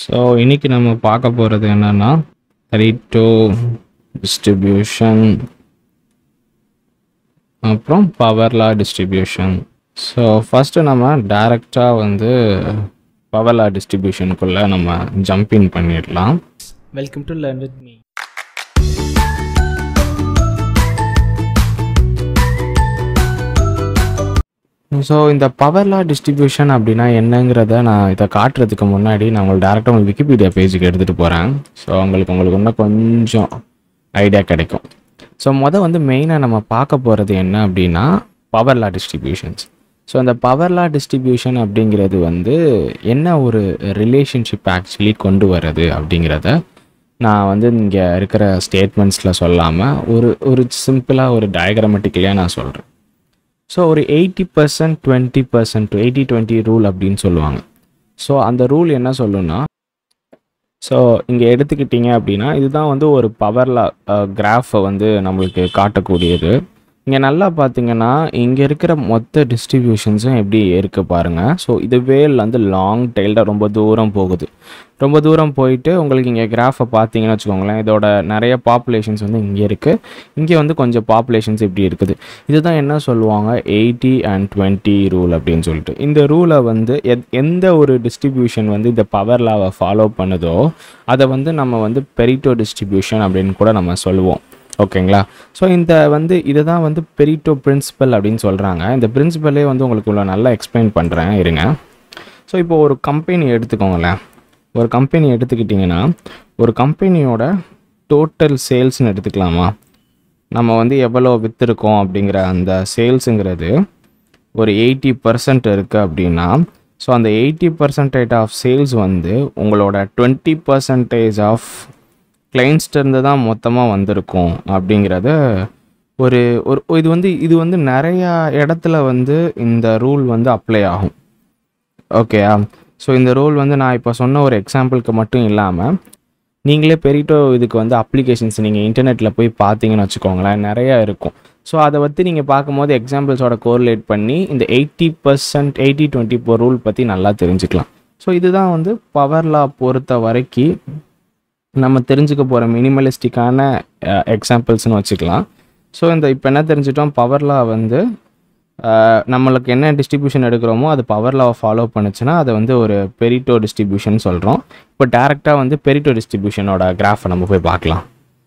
So இன்னைக்கு நம்ம பார்க்க போகிறது என்னன்னா ரீட்டோ டிஸ்ட்ரிபியூஷன் அப்புறம் பவர்லா டிஸ்ட்ரிபியூஷன் ஸோ ஃபஸ்ட்டு நம்ம டைரெக்டாக வந்து பவர்லா டிஸ்ட்ரிபியூஷனுக்குள்ளே நம்ம ஜம்ப் இன் பண்ணிடலாம் Welcome to Learn with me. So இந்த பவர்லா டிஸ்ட்ரிபியூஷன் அப்படின்னா என்னங்கிறத நான் இதை காட்டுறதுக்கு முன்னாடி நான் உங்களுக்கு டேரெக்டாக உங்களுக்கு விக்கிபீடியா பேஜுக்கு எடுத்துகிட்டு போகிறேன் ஸோ உங்களுக்கு உங்களுக்கு இன்னும் கொஞ்சம் ஐடியா கிடைக்கும் ஸோ மொதல் வந்து மெயினாக நம்ம பார்க்க போகிறது என்ன அப்படின்னா பவர்லா டிஸ்ட்ரிபியூஷன்ஸ் ஸோ அந்த பவர்லா டிஸ்ட்ரிபியூஷன் அப்படிங்கிறது வந்து என்ன ஒரு ரிலேஷன்ஷிப் ஆக்சுவலி கொண்டு வர்றது அப்படிங்கிறத நான் வந்து இங்கே இருக்கிற ஸ்டேட்மெண்ட்ஸில் சொல்லாமல் ஒரு ஒரு சிம்பிளாக ஒரு டயக்ராமட்டிக்கலியாக நான் சொல்கிறேன் ஸோ ஒரு eighty percent twenty percent eighty twenty rule அப்படின்னு சொல்லுவாங்க ஸோ அந்த ரூல் என்ன சொல்லுன்னா ஸோ இங்கே எடுத்துக்கிட்டீங்க அப்படின்னா இதுதான் வந்து ஒரு பவரில் கிராஃபை வந்து நம்மளுக்கு காட்டக்கூடியது இங்கே நல்லா பார்த்தீங்கன்னா இங்கே இருக்கிற மொத்த டிஸ்ட்ரிபியூஷன்ஸும் எப்படி இருக்கு பாருங்கள் ஸோ இதுவே வந்து லாங் டெய்ல்டாக ரொம்ப தூரம் போகுது ரொம்ப தூரம் போயிட்டு உங்களுக்கு இங்கே கிராஃபை பார்த்தீங்கன்னு வச்சுக்கோங்களேன் இதோட நிறைய பாப்புலேஷன்ஸ் வந்து இங்கே இருக்குது இங்கே வந்து கொஞ்சம் பாப்புலேஷன்ஸ் இப்படி இருக்குது இதுதான் என்ன சொல்லுவாங்க எயிட்டி அண்ட் டுவெண்ட்டி ரூல் அப்படின்னு சொல்லிட்டு இந்த ரூலை வந்து எத் எந்த ஒரு டிஸ்ட்ரிபியூஷன் வந்து இந்த பவர் லாவை ஃபாலோ பண்ணுதோ அதை வந்து நம்ம வந்து பெரிட்டோ டிஸ்ட்ரிபியூஷன் அப்படின்னு கூட நம்ம சொல்லுவோம் ஓகேங்களா ஸோ இந்த வந்து இதை தான் வந்து பெரிட்டோ பிரின்சிபல் அப்படின்னு சொல்கிறாங்க இந்த பிரின்சிபலே வந்து உங்களுக்கு இவ்வளோ நல்லா எக்ஸ்பிளைன் பண்ணுறேன் இருங்க ஸோ இப்போ ஒரு கம்பெனி எடுத்துக்கோங்களேன் ஒரு கம்பெனி எடுத்துக்கிட்டிங்கன்னா ஒரு கம்பெனியோட டோட்டல் சேல்ஸ்னு எடுத்துக்கலாமா நம்ம வந்து எவ்வளோ விற்றுருக்கோம் அப்படிங்கிற அந்த சேல்ஸுங்கிறது ஒரு எயிட்டி பர்சன்ட் இருக்குது அப்படின்னா ஸோ அந்த எயிட்டி பர்சன்டேஜ் ஆஃப் சேல்ஸ் வந்து உங்களோட டுவெண்ட்டி பர்சன்டேஜ் ஆஃப் கிளைண்ட்ஸ்டேருந்து தான் மொத்தமாக வந்திருக்கும் அப்படிங்கிறத ஒரு ஒரு இது வந்து இது வந்து நிறையா இடத்துல வந்து இந்த ரூல் வந்து அப்ளை ஆகும் ஓகேயா ஸோ இந்த ரூல் வந்து நான் இப்போ சொன்ன ஒரு எக்ஸாம்பிளுக்கு மட்டும் இல்லாமல் நீங்களே பெரிட்டோ இதுக்கு வந்து அப்ளிகேஷன்ஸ் நீங்கள் இன்டர்நெட்டில் போய் பார்த்தீங்கன்னு வச்சுக்கோங்களேன் நிறையா இருக்கும் ஸோ அதை பற்றி நீங்கள் பார்க்கும்போது எக்ஸாம்பிள்ஸோட கோரிலேட் பண்ணி இந்த eighty percent eighty twenty for rule பற்றி நல்லா தெரிஞ்சுக்கலாம் ஸோ இதுதான் வந்து பவர் லா பொறுத்த வரைக்கும் நம்ம தெரிஞ்சுக்க போகிற மினிமலிஸ்டிக்கான எக்ஸாம்பிள்ஸ்னு வச்சுக்கலாம் ஸோ இந்த இப்போ என்ன தெரிஞ்சிட்டோம் பவர் லா வந்து அஹ், நம்மளுக்கு என்ன டிஸ்ட்ரிபியூஷன் எடுக்கிறோமோ அது பவர் லாவை ஃபாலோ பண்ணுச்சுன்னா அதை வந்து ஒரு பெரிட்டோ டிஸ்ட்ரிபியூஷன் சொல்கிறோம் இப்போ டேரெக்டாக வந்து பெரிட்டோ டிஸ்ட்ரிபியூஷனோட கிராஃபை நம்ம போய் பார்க்கலாம்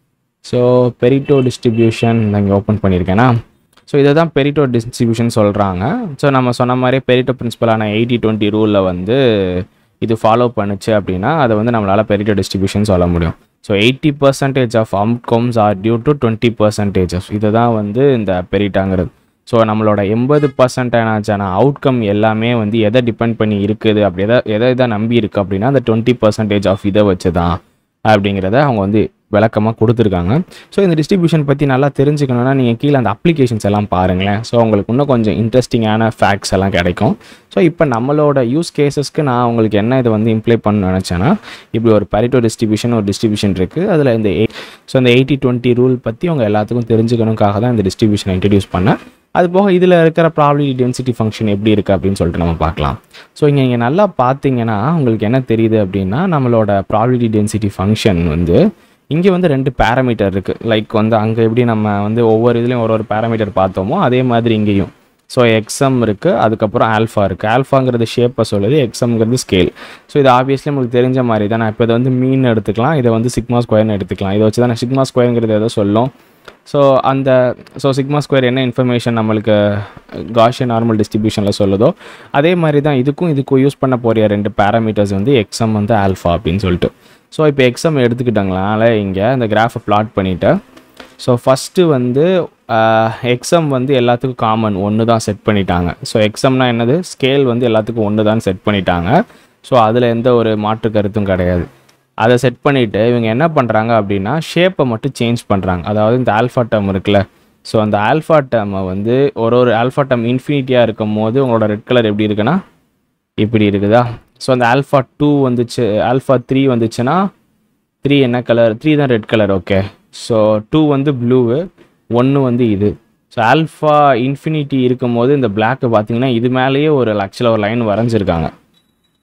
ஸோ பெரிட்டோ டிஸ்ட்ரிபியூஷன் இங்கே ஓப்பன் பண்ணியிருக்கேன்னா ஸோ இதை தான் பெரிட்டோ டிஸ்ட்ரிபியூஷன் சொல்கிறாங்க ஸோ நம்ம சொன்ன மாதிரி பெரிட்டோ பிரின்சிபலான எயிட்டி டுவெண்ட்டி ரூலில் வந்து இது ஃபாலோ பண்ணுச்சு அப்படின்னா அதை வந்து நம்மளால் பெரிட்டோ டிஸ்ட்ரிபியூஷன் சொல்ல முடியும் so eighty percentage of outcomes are due to twenty percentage இதை தான் வந்து இந்த பெரிட்டாங்கிறது ஸோ நம்மளோட எண்பது பர்சன்டான அவுட்கம் எல்லாமே வந்து எதை டிபெண்ட் பண்ணி இருக்குது அப்படி எதை எதை எதை நம்பி இருக்குது அப்படின்னா அந்த டுவெண்ட்டி பர்சன்டேஜ் ஆஃப் இதை வச்சு தான் அப்படிங்கிறத அவங்க வந்து விளக்கமாக கொடுத்துருக்காங்க ஸோ இந்த டிஸ்ட்ரிபியூஷன் பற்றி நல்லா தெரிஞ்சுக்கணுன்னா நீங்கள் கீழே அந்த அப்ளிகேஷன்ஸ் எல்லாம் பாருங்களேன் ஸோ உங்களுக்கு இன்னும் கொஞ்சம் இன்ட்ரெஸ்டிங்கான ஃபேக்ட்ஸ் எல்லாம் கிடைக்கும் ஸோ இப்போ நம்மளோட யூஸ் கேசஸ்க்கு நான் உங்களுக்கு என்ன இதை வந்து இம்ப்ளை பண்ண நினச்சேன்னா இப்படி ஒரு பரிட்டோ டிஸ்ட்ரிபியூஷன் ஒரு டிஸ்ட்ரிபியூஷன் இருக்குது அதில் இந்த எயிட் ஸோ இந்த எயிட்டி டுவெண்ட்டி ரூல் பற்றி உங்கள் எல்லாத்துக்கும் தெரிஞ்சுக்கணுக்காக தான் இந்த டிஸ்ட்ரிபியூஷனை இன்ட்ரடியூஸ் பண்ணேன் அது போக இதில் இருக்கிற ப்ராபிலிட்டி டென்சிட்டி ஃபங்க்ஷன் எப்படி இருக்குது அப்படின்னு சொல்லிட்டு நம்ம பார்க்கலாம் ஸோ இங்கே நீங்கள் நல்லா பார்த்தீங்கன்னா உங்களுக்கு என்ன தெரியுது அப்படின்னா நம்மளோட ப்ராபிலிட்டி டென்சிட்டி ஃபங்க்ஷன் வந்து இங்கே வந்து ரெண்டு பேராமீட்டர் இருக்குது லைக் வந்து அங்கே எப்படி நம்ம வந்து ஒவ்வொரு இதுலேயும் ஒரு ஒரு பேராமீட்டர் பார்த்தோமோ அதே மாதிரி இங்கேயும் ஸோ எக்ஸம் இருக்குது அதுக்கப்புறம் ஆல்ஃபா இருக்குது ஆல்ஃபாங்கிறது ஷேப்பை சொல்லுது எக்ஸம்ங்கிறது ஸ்கேல் ஸோ இது ஆப்வியஸ்லி உங்களுக்கு தெரிஞ்ச மாதிரி தான் நான் இப்போ இதை வந்து மீன் எடுத்துக்கலாம் இதை வந்து சிக்மா ஸ்கொயர்னு எடுத்துக்கலாம் இதை வச்சு தான் நான் சிக்மா ஸ்கொயருங்கிறது எதோ சொல்லும் ஸோ அந்த ஸோ சிக்மா ஸ்கொயர் என்ன இன்ஃபர்மேஷன் நம்மளுக்கு காஷியன் நார்மல் டிஸ்ட்ரிபியூஷனில் சொல்லுதோ அதே மாதிரி தான் இதுக்கும் இதுக்கும் யூஸ் பண்ண போகிற ரெண்டு பேராமீட்டர்ஸ் வந்து எக்ஸம் வந்து ஆல்ஃபா அப்படின்னு சொல்லிட்டு ஸோ இப்போ எக்ஸம் எடுத்துக்கிட்டாங்களால இங்கே இந்த கிராஃபை பிளாட் பண்ணிவிட்டு ஸோ ஃபஸ்ட்டு வந்து எக்ஸம் வந்து எல்லாத்துக்கும் காமன் ஒன்று தான் செட் பண்ணிட்டாங்க ஸோ எக்ஸம்னா என்னது ஸ்கேல் வந்து எல்லாத்துக்கும் ஒன்று தான் செட் பண்ணிட்டாங்க ஸோ அதில் எந்த ஒரு மாற்று கருத்தும் கிடையாது அதை செட் பண்ணிவிட்டு இவங்க என்ன பண்ணுறாங்க அப்படின்னா ஷேப்பை மட்டும் சேஞ்ச் பண்ணுறாங்க அதாவது இந்த ஆல்ஃபா டேர்ம் இருக்குல்ல ஸோ அந்த ஆல்ஃபா டேர்மை வந்து ஒரு ஒரு ஆல்ஃபா டேர்ம் இன்ஃபினிட்டியாக இருக்கும் போது உங்களோட ரெட் கலர் எப்படி இருக்குன்னா இப்படி இருக்குதா ஸோ அந்த ஆல்ஃபா டூ வந்துச்சு ஆல்ஃபா த்ரீ வந்துச்சுன்னா த்ரீ என்ன கலர் த்ரீ தான் red colour okay so two வந்து ப்ளூவு ஒன்று வந்து இது ஸோ ஆல்ஃபா இன்ஃபினிட்டி இருக்கும் போது இந்த பிளாக்கு பார்த்தீங்கன்னா இது மேலேயே ஒரு ஆக்சுவலாக ஒரு லைன் வரைஞ்சிருக்காங்க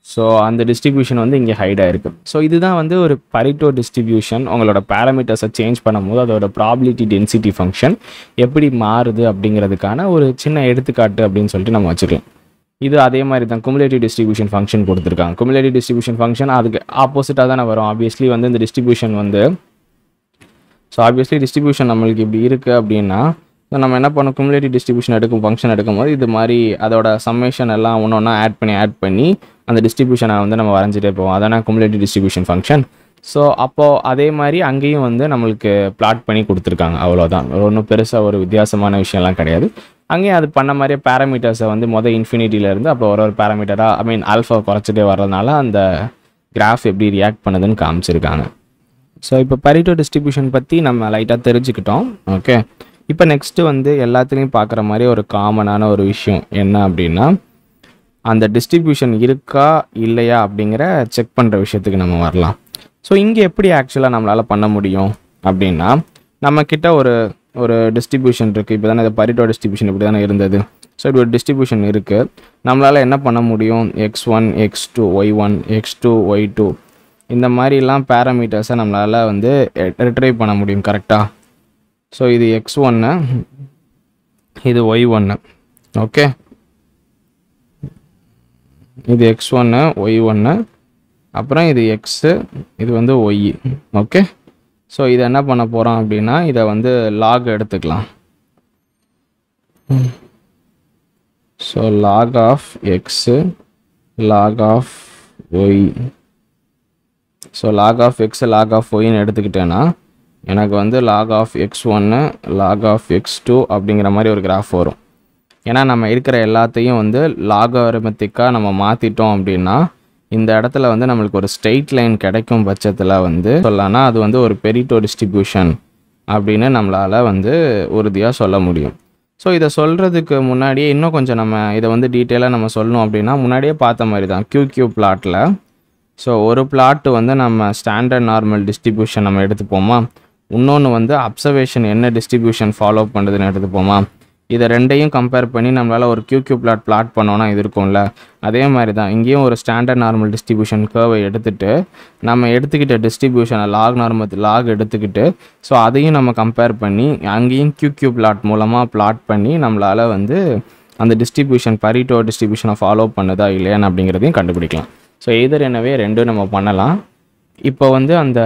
ஸோ அந்த டிஸ்ட்ரிபியூஷன் வந்து இங்கே ஹைட் ஆயிருக்கு ஸோ இதுதான் வந்து ஒரு பரிட்டோ டிஸ்ட்ரிபியூஷன் உங்களோட பேராமீட்டர்ஸை சேஞ்ச் பண்ணும்போது அதோட ப்ராபிலிட்டி டென்சிட்டி ஃபங்க்ஷன் எப்படி மாறுது அப்படிங்கிறதுக்கான ஒரு சின்ன எடுத்துக்காட்டு அப்படின்னு சொல்லிட்டு நம்ம வச்சுக்கலாம் இது அதே மாதிரி தான் குமுலேட்டிவ் டிஸ்ட்ரிபியூஷன் ஃபங்க்ஷன் கொடுத்துருக்காங்க குமுலேட்டிவ் டிஸ்ட்ரிபியூஷன் ஃபங்க்ஷன் அதுக்கு ஆப்போசிட்டாக தானே வரும் ஆப்வியஸ்லி வந்து இந்த டிஸ்ட்ரிபியூஷன் வந்து ஸோ ஆப்வியஸ்லி டிஸ்ட்ரிபியூஷன் நம்மளுக்கு இப்படி இருக்குது அப்படின்னா ஸோ நம்ம என்ன பண்ணோம் குமுலேட்டிவ் டிஸ்ட்ரிபியூஷன் எடுக்கும் ஃபங்க்ஷன் எடுக்கும்போது இது மாதிரி அதோட சம்மேஷன் எல்லாம் ஒன்று ஒன்றா ஆட் பண்ணி ஆட் பண்ணி அந்த டிஸ்ட்ரிபியூஷனை வந்து நம்ம வரைஞ்சிட்டே போவோம் அதான குமுலேட்டிவ் டிஸ்ட்ரிபியூஷன் ஃபங்க்ஷன் ஸோ அப்போது அதே மாதிரி அங்கேயும் வந்து நம்மளுக்கு பிளாட் பண்ணி கொடுத்துருக்காங்க அவ்வளோதான் ஒன்றும் பெருசாக ஒரு வித்தியாசமான விஷயம்லாம் கிடையாது அங்கேயும் அது பண்ண மாதிரியே பேராமீட்டர்ஸை வந்து மொதல் இன்ஃபினிட்டியிலேருந்து அப்புறம் ஒரு ஒரு பேராமீட்டராக ஐ மீன் ஆல்ஃபா குறைச்சிட்டே வர்றதுனால அந்த கிராஃப் எப்படி ரியாக்ட் பண்ணுதுன்னு காமிச்சிருக்காங்க ஸோ இப்போ பரிட்டோ டிஸ்ட்ரிபியூஷன் பற்றி நம்ம லைட்டாக தெரிஞ்சுக்கிட்டோம் ஓகே இப்போ நெக்ஸ்ட்டு வந்து எல்லாத்துலேயும் பார்க்குற மாதிரி ஒரு காமனான ஒரு விஷயம் என்ன அப்படின்னா அந்த டிஸ்ட்ரிபியூஷன் இருக்கா இல்லையா அப்படிங்கிற செக் பண்ணுற விஷயத்துக்கு நம்ம வரலாம் ஸோ இங்கே எப்படி ஆக்சுவலாக நம்மளால் பண்ண முடியும் அப்படின்னா நம்ம கிட்ட ஒரு ஒரு டிஸ்ட்ரிபியூஷன் இருக்குது இப்போ தானே இது பரிட்டோ டிஸ்ட்ரிபியூஷன் இப்படி தானே இருந்தது ஸோ இப்படி ஒரு டிஸ்ட்ரிபியூஷன் இருக்குது நம்மளால் என்ன பண்ண முடியும் x one x two y one x two y two இந்த மாதிரிலாம் பேராமீட்டர்ஸை நம்மளால் வந்து ரிட்ரைவ் பண்ண முடியும் கரெக்டாக ஸோ இது எக்ஸ் ஒன்று இது ஒய் ஒன்று ஓகே இது எக்ஸ் ஒன்று ஒய் ஒன்று அப்புறம் இது எக்ஸு இது வந்து ஒய் ஓகே ஸோ இதை என்ன பண்ண போகிறோம் அப்படின்னா இதை வந்து லாக் எடுத்துக்கலாம் so log of x log of y so log of x log of ஒய்ன்னு எடுத்துக்கிட்டேன்னா எனக்கு வந்து லாக் ஆஃப் எக்ஸ் ஒன்று லாக் ஆஃப் எக்ஸ் டூ அப்படிங்கிற மாதிரி ஒரு கிராஃப் வரும் ஏன்னா நம்ம இருக்கிற எல்லாத்தையும் வந்து லாகரிமத்திக்காக நம்ம மாற்றிட்டோம் அப்படின்னா இந்த இடத்துல வந்து நம்மளுக்கு ஒரு ஸ்ட்ரெயிட் லைன் கிடைக்கும் பட்சத்தில் வந்து சொல்லலாம்னா அது வந்து ஒரு பெரிட்டோ டிஸ்ட்ரிபியூஷன் அப்படின்னு நம்மளால் வந்து உறுதியாக சொல்ல முடியும் ஸோ இதை சொல்கிறதுக்கு முன்னாடியே இன்னும் கொஞ்சம் நம்ம இதை வந்து டீட்டெயிலாக நம்ம சொல்லணும் அப்படின்னா முன்னாடியே பார்த்த மாதிரி தான் கியூ கியூ பிளாட்டில் ஸோ ஒரு பிளாட்டு வந்து நம்ம ஸ்டாண்டர்ட் நார்மல் டிஸ்ட்ரிபியூஷன் நம்ம எடுத்துப்போமா இன்னொன்று வந்து அப்சர்வேஷன் என்ன டிஸ்ட்ரிபியூஷன் ஃபாலோ பண்ணுறதுன்னு எடுத்துப்போமா இதை ரெண்டையும் கம்பேர் பண்ணி நம்மளால் ஒரு கியூ கியூ பிளாட் பிளாட் பண்ணோன்னா இது இருக்கும்ல அதே மாதிரி தான் இங்கேயும் ஒரு ஸ்டாண்டர்ட் நார்மல் டிஸ்ட்ரிபியூஷன் கர்வை எடுத்துகிட்டு நம்ம எடுத்துக்கிட்ட டிஸ்ட்ரிபியூஷனை லாக் நார்மல் லாக் எடுத்துக்கிட்டு ஸோ அதையும் நம்ம கம்பேர் பண்ணி அங்கேயும் கியூ கியூ பிளாட் மூலமாக பிளாட் பண்ணி நம்மளால் வந்து அந்த டிஸ்ட்ரிபியூஷன் பரிட்டோ டிஸ்ட்ரிபியூஷனை ஃபாலோ பண்ணுதா இல்லையான்னு அப்படிங்கிறதையும் கண்டுபிடிக்கலாம் ஸோ எதர் எனவே ரெண்டும் நம்ம பண்ணலாம் இப்போ வந்து அந்த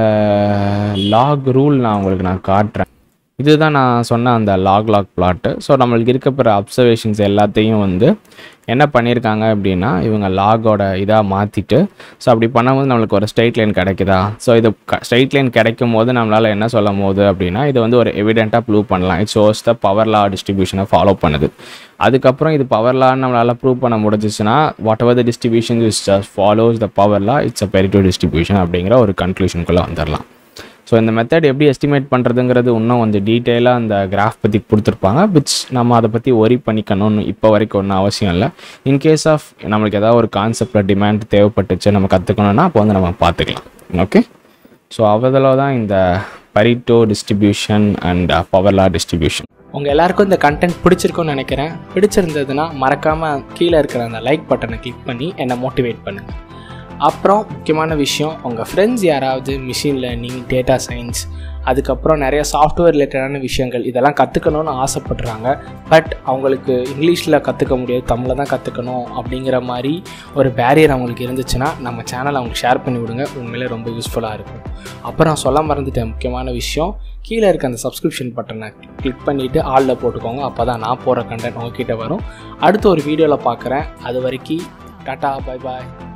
லாக் ரூல் நான் உங்களுக்கு நான் காட்டுறேன் இதுதான் நான் சொன்ன அந்த லாக் லாக் பிளாட்டு ஸோ நம்மளுக்கு இருக்கப்போகிற அப்சர்வேஷன்ஸ் எல்லாத்தையும் வந்து என்ன பண்ணியிருக்காங்க அப்படின்னா இவங்க லாகோட இதாக மாற்றிட்டு ஸோ அப்படி பண்ணும்போது நம்மளுக்கு ஒரு ஸ்ட்ரைட் லைன் கிடைக்குதா ஸோ இது ஸ்ட்ரைட் லைன் கிடைக்கும் போது நம்மளால் என்ன சொல்லும் போது அப்படின்னா இது வந்து ஒரு எவிடெண்ட்டாக ப்ரூவ் பண்ணலாம் it shows the power law டிஸ்ட்ரிபியூஷனை ஃபாலோ பண்ணுது அதுக்கப்புறம் இது பவர் லான்னு நம்மளால் ப்ரூவ் பண்ண முடிஞ்சிச்சுன்னா whatever the distribution is just follows the power law it's a Pareto distribution அப்படிங்கிற ஒரு கன்க்ளூஷனுக்குள்ளே வந்துடலாம் ஸோ இந்த மெத்தட் எப்படி எஸ்டிமேட் பண்ணுறதுங்கிறது இன்னும் கொஞ்சம் டீட்டெயிலாக அந்த கிராஃப் பற்றி கொடுத்துருப்பாங்க விச் நம்ம அதை பற்றி ஒரி பண்ணிக்கணும்னு இப்போ வரைக்கும் ஒன்றும் அவசியம் இல்லை இன்கேஸ் ஆஃப் நம்மளுக்கு ஏதாவது ஒரு கான்செப்டில் டிமாண்ட் தேவைப்பட்டுச்சு நம்ம கற்றுக்கணுன்னா அப்போ வந்து நம்ம பார்த்துக்கலாம் ஓகே ஸோ அவதில் தான் இந்த Pareto distribution and power law distribution உங்கள் எல்லாருக்கும் இந்த கண்டென்ட் பிடிச்சிருக்கும்னு நினைக்கிறேன் பிடிச்சிருந்ததுன்னா மறக்காமல் கீழே இருக்கிற அந்த லைக் பட்டனை கிளிக் பண்ணி என்னை மோட்டிவேட் பண்ணுங்கள் அப்புறம் முக்கியமான விஷயம் உங்கள் ஃப்ரெண்ட்ஸ் யாராவது மிஷின் லேர்னிங் டேட்டா சயின்ஸ் அதுக்கப்புறம் நிறைய சாஃப்ட்வேர் ரிலேட்டடான விஷயங்கள் இதெல்லாம் கற்றுக்கணும்னு ஆசைப்படுறாங்க பட் அவங்களுக்கு இங்கிலீஷில் கற்றுக்க முடியாது தமிழில் தான் கற்றுக்கணும் அப்படிங்கிற மாதிரி ஒரு பேரியர் அவங்களுக்கு இருந்துச்சுன்னா நம்ம சேனல் அவங்களுக்கு ஷேர் பண்ணி விடுங்க உண்மையிலே ரொம்ப யூஸ்ஃபுல்லாக இருக்கும் அப்புறம் சொல்ல மறந்துட்டேன் முக்கியமான விஷயம் கீழே இருக்க அந்த சப்ஸ்கிரிப்ஷன் பட்டனை கிளிக் பண்ணிவிட்டு ஆளில் போட்டுக்கோங்க அப்போ தான் நான் போகிற கண்டென்ட் உங்ககிட்ட வரும் அடுத்த ஒரு வீடியோவில் பார்க்குறேன் அது வரைக்கும் டாட்டா பை பாய்